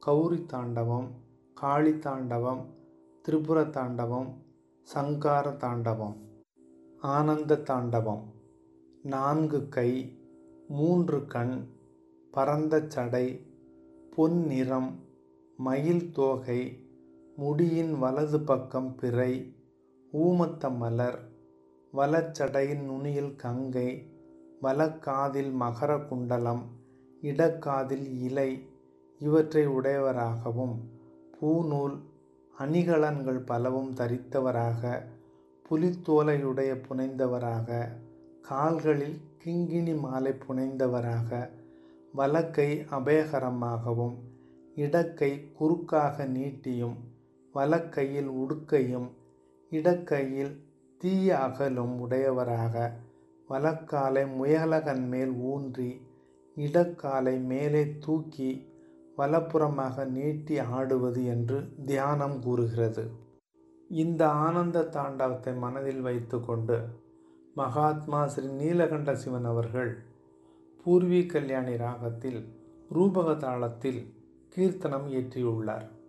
கௌரி தாண்டவம் காளி தாண்டவம் திரிபுர தாண்டவம் சங்கார தாண்டவம் ஆனந்த தாண்டவம் நான்கு கை மூன்று கண் பரந்த சடை பொன்னிறம் மயில் தோகை முடியின் வலது பக்கம் பிறை ஊமத்த மலர் வலச்சடையின் நுனியில் கங்கை வலக்காதில் மகர குண்டலம் இடக்காதில் இலை இவற்றை உடையவராகவும் பூநூல் அணிகலன்கள் பலவும் தரித்தவராக புலித்தோலையுடைய புனைந்தவராக கால்களில் கிங்கிணி மாலை புனைந்தவராக வலக்கை அபயகரமாகவும் இடக்கை குறுக்காக நீட்டியும் வலக்கையில் உடுக்கையும் இடக்கையில் தீய அகலும் உடையவராக வலக்காலை முயலகன் மேல் ஊன்றி இடக்காலை மேலே தூக்கி வலப்புறமாக நீட்டி ஆடுவது என்று தியானம் கூறுகிறது இந்த ஆனந்த தாண்டவத்தை மனதில் வைத்துக்கொண்டு மகாத்மா ஸ்ரீ நீலகண்ட சிவன் அவர்கள் பூர்வி கல்யாணி ராகத்தில் ரூபக தாளத்தில் கீர்த்தனம் இயற்றியுள்ளார்